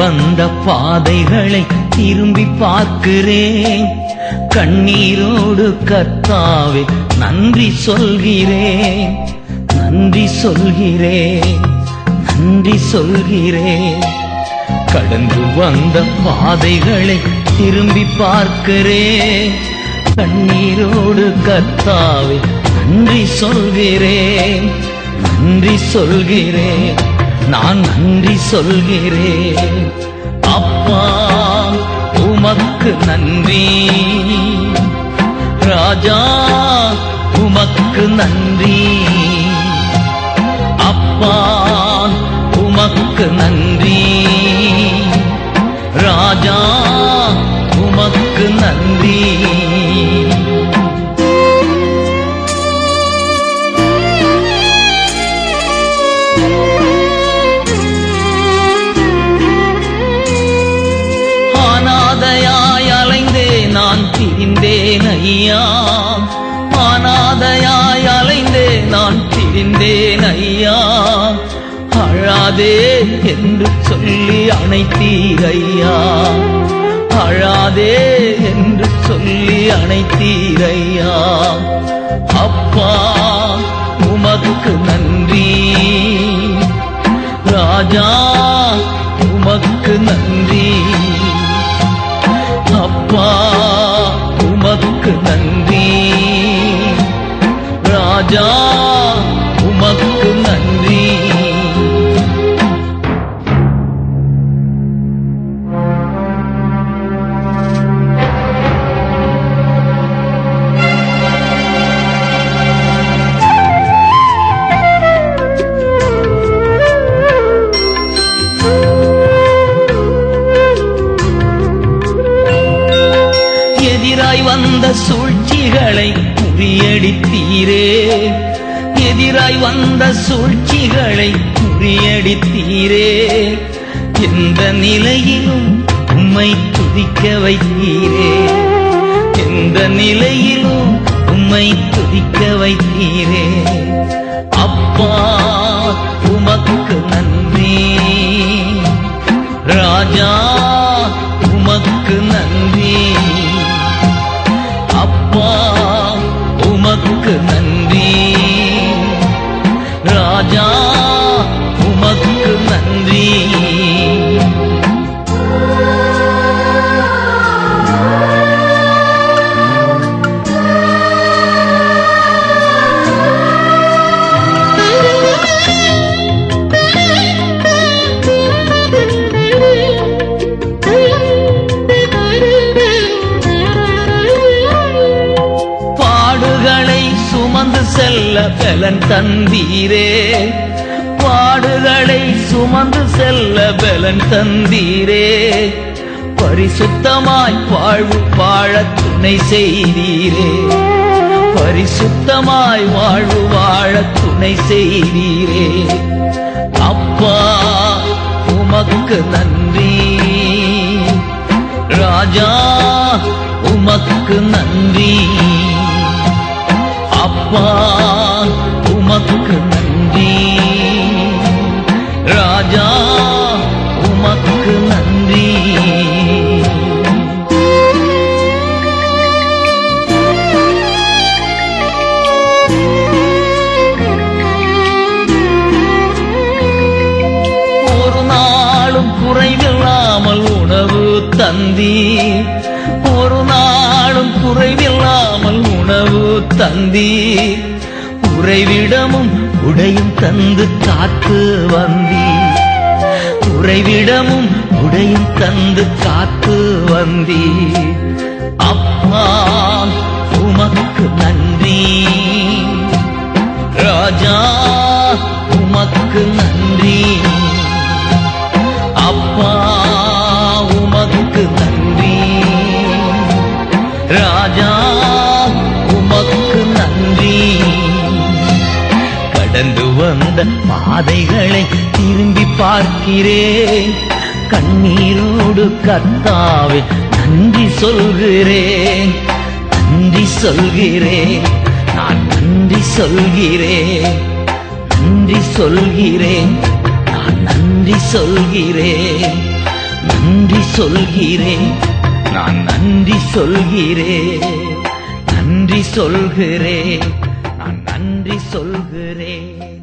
வந்த பாதைகளை திரும்பி பார்க்கிறேன் கண்ணீரோடு கர்த்தாவே நன்றி சொல்கிறேன் நன்றி சொல்கிறேன் நன்றி சொல்கிறேன் கடந்து வந்த பாதைகளை திரும்பி பார்க்கிறேன் கண்ணீரோடு கர்த்தாவே நன்றி சொல்கிறேன் நன்றி சொல்கிறேன் நான் நன்றி சொல்கிறேன் அப்பா உமக்கு நன்றி ராஜா உமக்கு நன்றி அப்பா உமக்கு நன்றி ராஜா உமக்கு நன்றி ஆனாதையாய் அலைந்தே நான் திரிந்தேன் ஐயா ஆனாதையாய் அலைந்தே நான் திரிந்தேன் ஐயா அழாதே என்று சொல்லி அணைத்தீர் ஐயா அழாதே என்று சொல்லி அணைத்தீர் ஐயா அப்பா உமக்கு நன்றி ராஜா உமக்கு நன்றி அப்பா உமக்கு நன்றி ராஜா உமக்கு நன்றி எதிராய் வந்த சூழ்ச்சிகளை முறியடித்தீரே எதிராய் வந்த சூழ்ச்சிகளை முறியடித்தீரே எந்த நிலையிலும் உம்மை துதிக்க வைத்தீரே எந்த நிலையிலும் உம்மை துதிக்க வைத்தீரே அப்பா உமக்கு நன்றி ராஜா உமக்கு நன்றி அப்பா உமக்கு நன்றி ராஜா உமக்கு நன்றி பாடுகளை சுமந்து செல்ல பலன் தந்தீரே பாடுகளை சுமந்து செல்ல பலன் தந்தீரே பரிசுத்தமாய் வாழ்வு வாழ துணை செய்தீரே பரிசுத்தமாய் வாழ்வு வாழ துணை செய்தீரே அப்பா உமக்கு நன்றி ராஜா உமக்கு நன்றி அப்பா உமக்கு நன்றி ராஜா உமக்கு நன்றி ஒரு நாளும் குறைவில்லாமல் உணவு தந்தி ஒரு நாளும் குறைவில்லாமல் உணவு தந்தி உறைவிடமும் உடையும் தந்து காத்து வந்தி உறைவிடமும் உடையும் தந்து காத்து வந்தி அப்பா உமக்கு நன்றி ராஜா உமக்கு நன்றி அப்பா உமக்கு நன்றி ராஜா உமக்கு நன்றி கடந்து வந்த பாதைகளை திரும்பி பார்க்கிறேன் கண்ணீரோடு கர்த்தாவே நன்றி சொல்கிறேன் நன்றி சொல்கிறேன் நான் நன்றி சொல்கிறேன் நன்றி சொல்கிறேன் நான் நன்றி சொல்கிறேன் நன்றி சொல்கிறேன் நான் நன்றி சொல்கிறேன் நன்றி சொல்கிறேன் நான் நன்றி சொல்கிறேன்